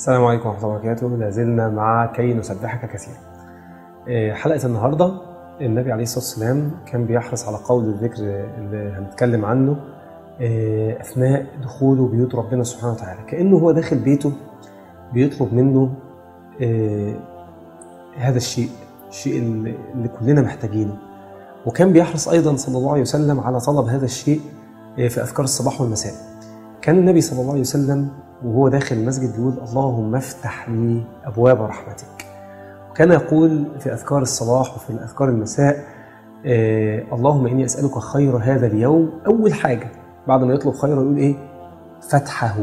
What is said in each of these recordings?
السلام عليكم ورحمة الله وبركاته لا زلنا مع كي نسبحك كثيرا آه، حلقة النهاردة النبي عليه الصلاة والسلام كان بيحرص على قول الذكر اللي هنتكلم عنه آه، أثناء دخوله بيوت ربنا سبحانه وتعالى كأنه هو داخل بيته بيطلب منه آه، هذا الشيء الشيء اللي اللي كلنا محتاجينه وكان بيحرص أيضا صلى الله عليه وسلم على طلب هذا الشيء آه، في أذكار الصباح والمساء كان النبي صلى الله عليه وسلم وهو داخل المسجد بيقول اللهم افتح لي أبواب رحمتك وكان يقول في أذكار الصباح وفي أذكار المساء آه اللهم إني أسألك خير هذا اليوم أول حاجة بعد ما يطلب خيره يقول إيه فتحه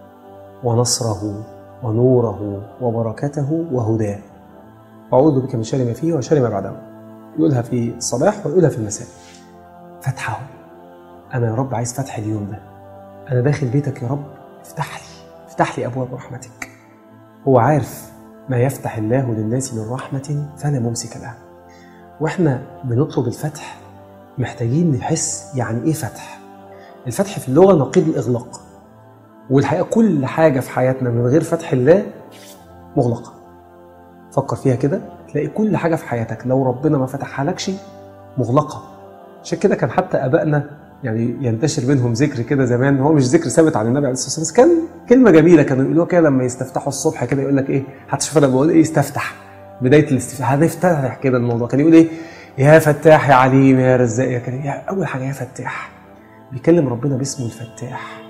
ونصره ونوره وبركته وهداه وأعوذ بك من شر ما فيه وشر ما بعده يقولها في الصباح ويقولها في المساء فتحه أنا يا رب عايز فتح اليوم ده أنا داخل بيتك يا رب افتح لي افتح لي أبواب رحمتك هو عارف ما يفتح الله للناس من رحمة فلا ممسك لها واحنا بنطلب الفتح محتاجين نحس يعني ايه فتح الفتح في اللغة نقيض الإغلاق والحقيقة كل حاجة في حياتنا من غير فتح الله مغلقة فكر فيها كده تلاقي كل حاجة في حياتك لو ربنا ما فتحها لكش مغلقة عشان كده كان حتى آبائنا يعني ينتشر بينهم ذكر كده زمان هو مش ذكر ثابت عن النبي عليه الصلاه والسلام بس كان كلمه جميله كانوا يقولوها كده لما يستفتحوا الصبح كده يقول لك ايه هتشوف انا بقول ايه استفتح بدايه الاستفتاح هنفتح كده الموضوع كان يقول ايه يا فتاح يا عليم يا رزاق يا كريم يا اول حاجه يا فتاح بيكلم ربنا باسمه الفتاح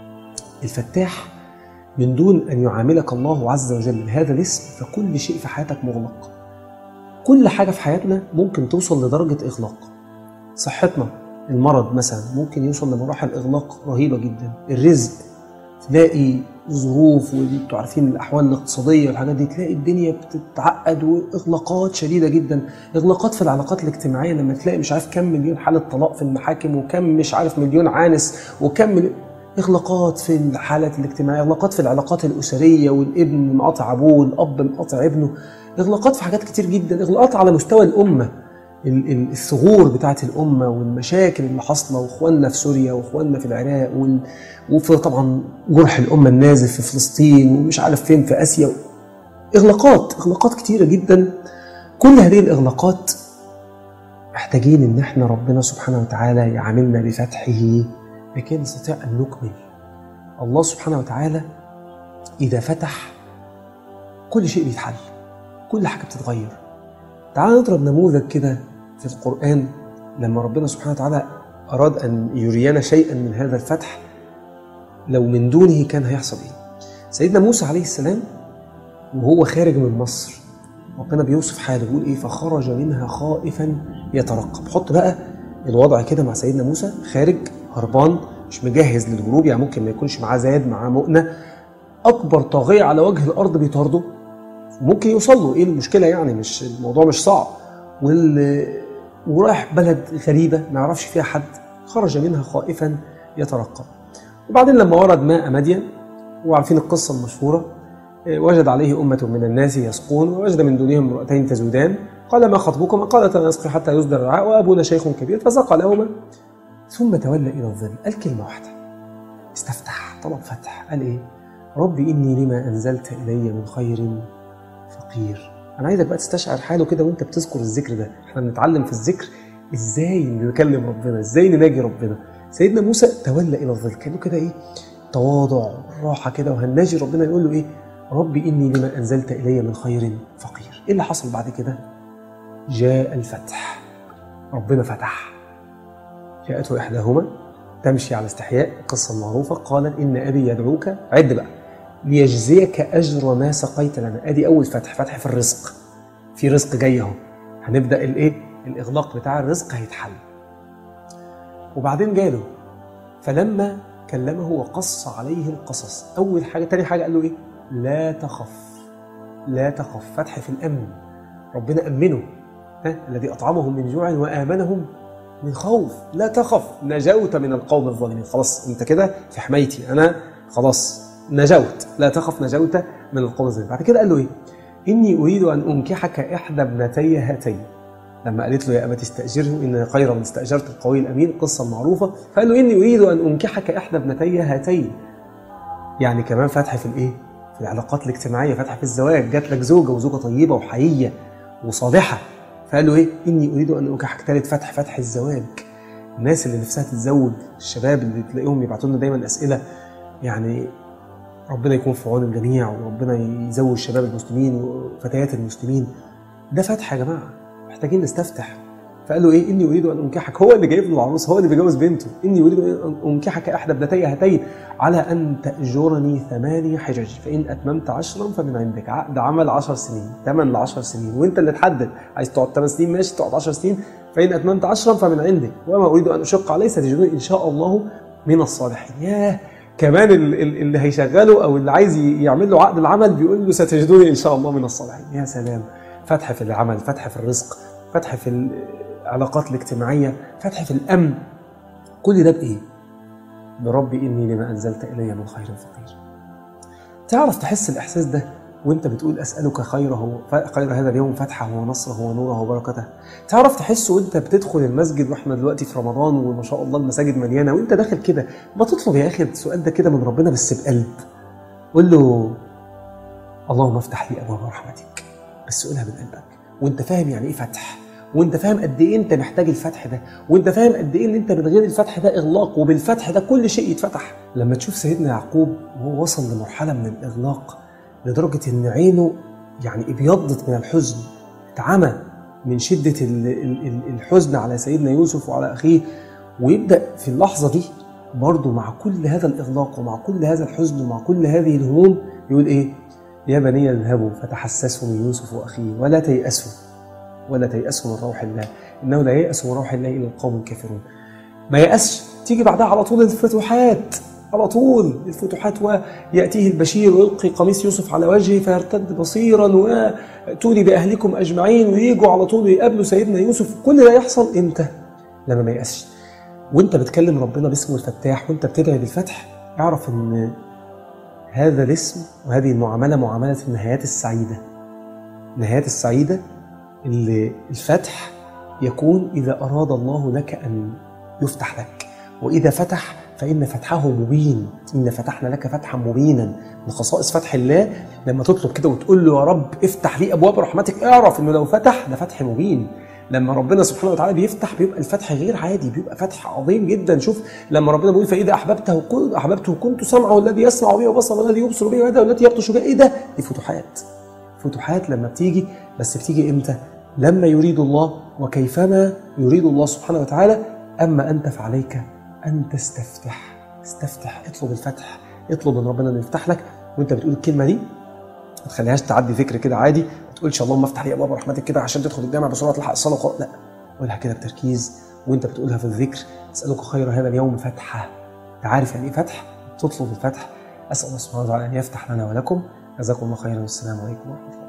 الفتاح من دون ان يعاملك الله عز وجل بهذا الاسم فكل شيء في حياتك مغلق كل حاجه في حياتنا ممكن توصل لدرجه اغلاق صحتنا المرض مثلا ممكن يوصل لمراحل اغلاق رهيبه جدا الرزق تلاقي ظروف وانتوا عارفين الاحوال الاقتصاديه والحاجات دي تلاقي الدنيا بتتعقد واغلاقات شديده جدا اغلاقات في العلاقات الاجتماعيه لما تلاقي مش عارف كم مليون حاله طلاق في المحاكم وكم مش عارف مليون عانس وكم مليون اغلاقات في الحالات الاجتماعيه اغلاقات في العلاقات الاسريه والابن مقاطع ابوه والاب مقاطع ابنه اغلاقات في حاجات كتير جدا اغلاقات على مستوى الامه ال- ال- الثغور بتاعت الأمة والمشاكل اللي حاصلة وإخواننا في سوريا وإخواننا في العراق وال... وفي طبعا جرح الأمة النازف في فلسطين ومش عارف فين في آسيا إغلاقات إغلاقات كتيرة جدا كل هذه الإغلاقات محتاجين إن إحنا ربنا سبحانه وتعالى يعاملنا بفتحه لكي نستطيع أن نكمل الله سبحانه وتعالى إذا فتح كل شيء بيتحل كل حاجة بتتغير تعال نضرب نموذج كده في القرآن لما ربنا سبحانه وتعالى أراد أن يرينا شيئا من هذا الفتح لو من دونه كان هيحصل إيه سيدنا موسى عليه السلام وهو خارج من مصر ربنا بيوصف حاله بيقول إيه فخرج منها خائفا يترقب حط بقى الوضع كده مع سيدنا موسى خارج هربان مش مجهز للهروب يعني ممكن ما يكونش معاه زاد معاه مؤنة أكبر طاغية على وجه الأرض بيطارده ممكن يوصل له ايه المشكله يعني مش الموضوع مش صعب وال... ورايح بلد غريبه ما يعرفش فيها حد خرج منها خائفا يترقب وبعدين لما ورد ماء مدين وعارفين القصه المشهوره إيه، وجد عليه أمة من الناس يسقون ووجد من دونهم امرأتين تزودان قال ما خطبكما قالت لا نسقي حتى يصدر الرعاء وأبونا شيخ كبير فسقى لهما ثم تولى إلى الظل قال كلمة واحدة استفتح طلب فتح قال إيه رب إني لما أنزلت إلي من خير فقير انا عايزك بقى تستشعر حاله كده وانت بتذكر الذكر ده احنا بنتعلم في الذكر ازاي نكلم ربنا ازاي نناجي ربنا سيدنا موسى تولى الى الظل كانه كده ايه تواضع راحه كده وهناجي ربنا يقول له ايه ربي اني لما انزلت الي من خير فقير ايه اللي حصل بعد كده جاء الفتح ربنا فتح جاءته احداهما تمشي على استحياء القصه المعروفه قالت ان ابي يدعوك عد بقى ليجزيك اجر ما سقيت لنا ادي اول فتح فتح في الرزق في رزق جاي اهو هنبدا الايه الاغلاق بتاع الرزق هيتحل وبعدين جاله فلما كلمه وقص عليه القصص اول حاجه تاني حاجه قال له ايه لا تخف لا تخف فتح في الامن ربنا امنه ها الذي اطعمهم من جوع وامنهم من خوف لا تخف نجوت من القوم الظالمين خلاص انت كده في حمايتي انا خلاص نجوت لا تخف نجوت من القوم الظالمين بعد كده قال له ايه اني اريد ان انكحك احدى ابنتي هاتين لما قالت له يا ابت استاجره ان خير من استاجرت القوي الامين القصه المعروفه فقال له اني اريد ان انكحك احدى ابنتي هاتين يعني كمان فتح في الايه في العلاقات الاجتماعيه فتح في الزواج جات لك زوجه وزوجه طيبه وحقيقيه وصالحه فقال له ايه اني اريد ان انكحك ثالث فتح فتح الزواج الناس اللي نفسها تتزوج الشباب اللي تلاقيهم يبعتوا لنا دايما اسئله يعني ربنا يكون في عون الجميع وربنا يزوج شباب المسلمين وفتيات المسلمين ده فتح يا جماعه محتاجين نستفتح فقال له ايه اني اريد ان انكحك هو اللي جايب له العروس هو اللي بيجوز بنته اني اريد ان انكحك احدى ابنتي هاتين على ان تاجرني ثماني حجج فان اتممت عشرا فمن عندك عقد عمل 10 سنين ثمن ل 10 سنين وانت اللي تحدد عايز تقعد 8 سنين ماشي تقعد 10 سنين فان اتممت عشرا فمن عندك وما اريد ان اشق عليه ستجدني ان شاء الله من الصالحين ياه كمان اللي هيشغله او اللي عايز يعمل له عقد العمل بيقول له ستجدني ان شاء الله من الصالحين يا سلام فتح في العمل فتح في الرزق فتح في العلاقات الاجتماعيه فتح في الامن كل ده بايه بربي اني لما انزلت الي من خير فقير تعرف تحس الاحساس ده وانت بتقول اسالك خيره خير هذا اليوم فتحه ونصره ونوره وبركته تعرف تحس وانت بتدخل المسجد واحنا دلوقتي في رمضان وما شاء الله المساجد مليانه وانت داخل كده ما تطلب يا اخي السؤال ده كده من ربنا بس بقلب قول له اللهم افتح لي ابواب رحمتك بس قولها من قلبك وانت فاهم يعني ايه فتح وانت فاهم قد ايه انت محتاج الفتح ده وانت فاهم قد ايه ان انت من غير الفتح ده اغلاق وبالفتح ده كل شيء يتفتح لما تشوف سيدنا يعقوب وهو وصل لمرحله من الاغلاق لدرجه ان عينه يعني ابيضت من الحزن اتعمى من شده الحزن على سيدنا يوسف وعلى اخيه ويبدا في اللحظه دي برضه مع كل هذا الاغلاق ومع كل هذا الحزن ومع كل هذه الهموم يقول ايه يا بني اذهبوا فتحسسوا من يوسف واخيه ولا تيأسوا ولا تيأسوا من روح الله انه لا ييأس من روح الله الا القوم الكافرون ما يأسش تيجي بعدها على طول الفتوحات على طول الفتوحات ويأتيه البشير ويلقي قميص يوسف على وجهه فيرتد بصيرا وتولي بأهلكم أجمعين ويجوا على طول ويقابلوا سيدنا يوسف كل ده يحصل إمتى؟ لما ما يأسش وانت بتكلم ربنا باسمه الفتاح وانت بتدعي بالفتح اعرف ان هذا الاسم وهذه المعاملة معاملة النهايات السعيدة النهايات السعيدة اللي الفتح يكون إذا أراد الله لك أن يفتح لك وإذا فتح فإن فتحه مبين إن فتحنا لك فتحا مبينا من خصائص فتح الله لما تطلب كده وتقول له يا رب افتح لي أبواب رحمتك اعرف إنه لو فتح ده فتح مبين لما ربنا سبحانه وتعالى بيفتح بيبقى الفتح غير عادي بيبقى فتح عظيم جدا شوف لما ربنا بيقول فاذا احببته كنت احببته كنت سمعه الذي يسمع به وبصره الذي يبصر به ويده التي يبطش بها ايه ده؟ دي فتوحات فتوحات لما بتيجي بس بتيجي امتى؟ لما يريد الله وكيفما يريد الله سبحانه وتعالى اما انت فعليك ان تستفتح استفتح اطلب الفتح اطلب من ربنا انه يفتح لك وانت بتقول الكلمه دي ما تخليهاش تعدي ذكر كده عادي ما تقولش اللهم افتح لي ابواب رحمتك كده عشان تدخل الجامع بسرعه تلحق الصلاه لا قولها كده بتركيز وانت بتقولها في الذكر اسالك خير هذا اليوم فتحه انت عارف يعني ايه فتح تطلب الفتح اسال الله سبحانه وتعالى ان يفتح لنا ولكم جزاكم الله خيرا والسلام عليكم ورحمه الله